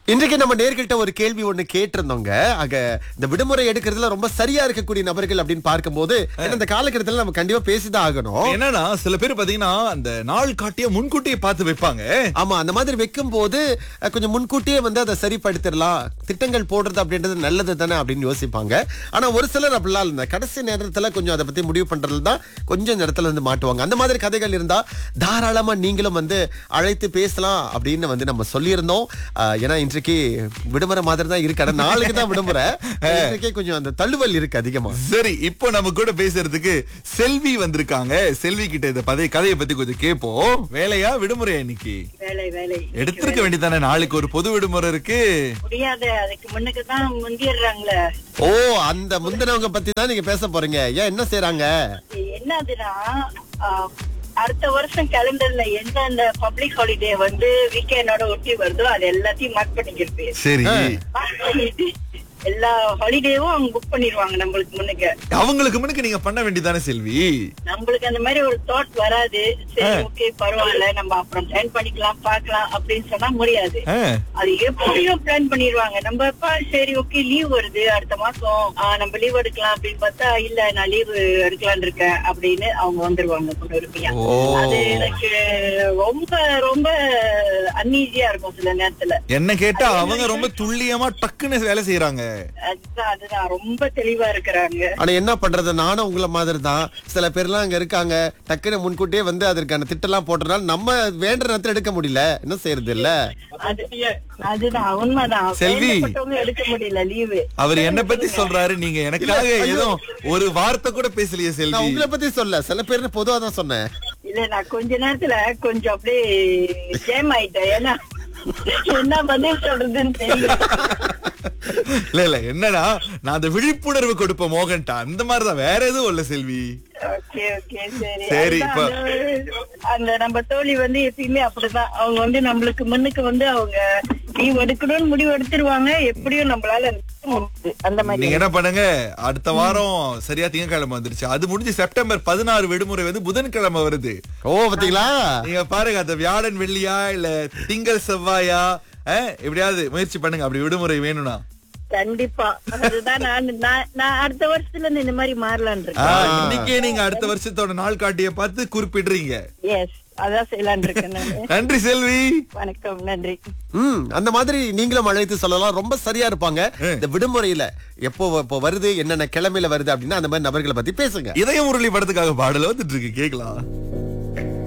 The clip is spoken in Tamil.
இன்றைக்கு நம்ம நேர்கிட்ட ஒரு கேள்வி ஒண்ணு கேட்டிருந்தோங்க ஆக இந்த விடுமுறை எடுக்கிறதுல ரொம்ப சரியா இருக்கக்கூடிய நபர்கள் அப்படின்னு பார்க்கும்போது ஏன்னா இந்த காலகட்டத்துல நம்ம கண்டிப்பா பேசிதான் ஆகணும் என்னன்னா சில பேர் பாத்தீங்கன்னா அந்த நாள் காட்டிய முன்கூட்டியே பார்த்து வைப்பாங்க ஆமா அந்த மாதிரி வைக்கும் போது அஹ், கொஞ்சம் முன்கூட்டியே வந்து அதை சரிப்படுத்திடலாம் திட்டங்கள் போடுறது அப்படின்றது நல்லது தானே அப்படின்னு யோசிப்பாங்க ஆனா ஒரு சிலர் அப்படிலாம் இல்ல கடைசி நேரத்துல கொஞ்சம் அதை பத்தி முடிவு பண்றதுல தான் கொஞ்சம் இந்த இடத்துல வந்து மாட்டுவாங்க அந்த மாதிரி கதைகள் இருந்தா தாராளமா நீங்களும் வந்து அழைத்து பேசலாம் அப்படின்னு வந்து நம்ம சொல்லியிருந்தோம் அஹ், ஏன்னா இன்றைக்கு விடுமுறை மாதிரி தான் இருக்கு ஆனா நாளைக்கு தான் விடுமுறை இன்றைக்கே கொஞ்சம் அந்த தள்ளுவல் இருக்கு அதிகமா சரி இப்போ நம்ம கூட பேசுறதுக்கு செல்வி வந்திருக்காங்க செல்வி கிட்ட இந்த பதை கதையை பத்தி கொஞ்சம் கேட்போம் வேலையா விடுமுறை இன்னைக்கு வேலை வேலை எடுத்திருக்க வேண்டியதானே நாளைக்கு ஒரு பொது விடுமுறை இருக்கு முடியாது அதுக்கு முன்னுக்கு தான் முந்திடுறாங்களே ஓ அந்த முந்தினவங்க பத்தி தான் நீங்க பேச போறீங்க ஏன் என்ன செய்றாங்க என்னதுன்னா ஆஹ், அடுத்த வருஷம் கேலண்டர்ல எந்தெந்த பப்ளிக் ஹாலிடே வந்து வீக்கெண்டோட ஒட்டி வருதோ அது எல்லாத்தையும் மார்க் பண்ணிக்கிறது சரி mark பண்ணிட்டு எல்லா ஹாலிடேவும் அவங்க புக் பண்ணிடுவாங்க நம்மளுக்கு முன்னுக்கு அவங்களுக்கு முன்னுக்கு நீங்க பண்ண வேண்டியதானே செல்வி நம்மளுக்கு அந்த மாதிரி ஒரு தாட் வராது சரி ஓகே பரவாயில்ல நம்ம அப்புறம் பிளான் பண்ணிக்கலாம் பார்க்கலாம் அப்படின்னு சொன்னா முடியாது ஆ, அது எப்படியும் பிளான் பண்ணிடுவாங்க நம்ம இப்ப சரி ஓகே லீவ் வருது அடுத்த மாசம் ஆ, நம்ம லீவ் எடுக்கலாம் அப்படின்னு பார்த்தா இல்ல நான் லீவ் எடுக்கலாம்னு இருக்கேன் அப்படின்னு அவங்க வந்துருவாங்க பொறுமையா ஓ அது எனக்கு ரொம்ப ரொம்ப அன்ஈஸியா இருக்கும் சில நேரத்துல என்ன கேட்டா அவங்க ரொம்ப துல்லியமா டக்குன்னு வேலை செய்யறாங்க அதுதான் அதுதான் ரொம்ப தெளிவா இருக்கிறாங்க ஆனா என்ன பண்றது நானும் உங்கள மாதிரி தான் சில பேர்லாம் அங்க இருக்காங்க டக்குன்னு முன்கூட்டியே வந்து அதற்கான திட்டம்லாம் போட்டனால நம்ம வேண்ட நேரத்துல எடுக்க முடியல என்ன செய்யறது இல்ல அது அதுதான் உண்மைதான் செல்வி. வேண்டப்பட்டவங்க எடுக்க முடியல லீவு அவர் என்ன பத்தி சொல்றாரு நீங்க எனக்காக ஏதோ ஒரு வார்த்தை கூட பேசலையே நான் செல்வி உங்களை பத்தி சொல்ல சில பேர் பொதுவா தான் சொன்னேன் இல்ல நான் கொஞ்ச நேரத்துல கொஞ்சம் அப்படியே ஜேம் ஆயிட்டேன் ஏன்னா என்ன பதில் சொல்றதுன்னு தெரியல இல்ல இல்ல என்னன்னா நான் அந்த விழிப்புணர்வு கொடுப்பேன் மோகன்டா அந்த மாதிரிதான் வேற எதுவும் இல்ல செல்வி ஓகே ஓகே சரி சரி, அதுதான் இப்ப- அந்த- அந்த நம்ம தோழி வந்து எப்பயுமே அப்படிதான் அவங்க வந்து நம்மளுக்கு முன்னுக்கு வந்து அவங்க லீவ் எடுக்கணும்னு முடிவு எடுத்துருவாங்க எப்படியும் நம்மளால நிறுத்த முடியாது. அந்த மாதிரி நீங்க என்ன பண்ணுங்க அடுத்த வாரம் சரியா திங்கட்கிழமை வந்துருச்சு அது முடிஞ்சு செப்டம்பர் பதினாறு விடுமுறை வந்து புதன்கிழமை வருது ஓ பாத்தீங்களா நீங்க பாருங்க அந்த வியாழன் வெள்ளியா இல்ல திங்கள் செவ்வாயா அஹ், எப்படியாவது முயற்சி பண்ணுங்க அப்படி விடுமுறை வேணும்னா கண்டிப்பா அதுதான் நான் நான் நான் அடுத்த வருஷத்துல இருந்து இந்த மாதிரி மாறலான் ஆ, இருக்கேன் இன்னைக்கே நீங்க அடுத்த வருஷத்தோட நாள் காட்டிய பார்த்து குறிப்பிடுறீங்க எஸ் அதான் செய்யலான் இருக்கேன் நானு நன்றி செல்வி வணக்கம் நன்றி ம் அந்த மாதிரி நீங்களும் அழைத்து சொல்லலாம் ரொம்ப சரியா இருப்பாங்க இந்த விடுமுறையில எப்போ இப்போ வருது என்னென்ன கிழமையில வருது அப்படின்னா அந்த மாதிரி நபர்களை பத்தி பேசுங்க இதய முரளி படத்துக்காக பாடல வந்துட்டு இருக்கு கேக்கலாம்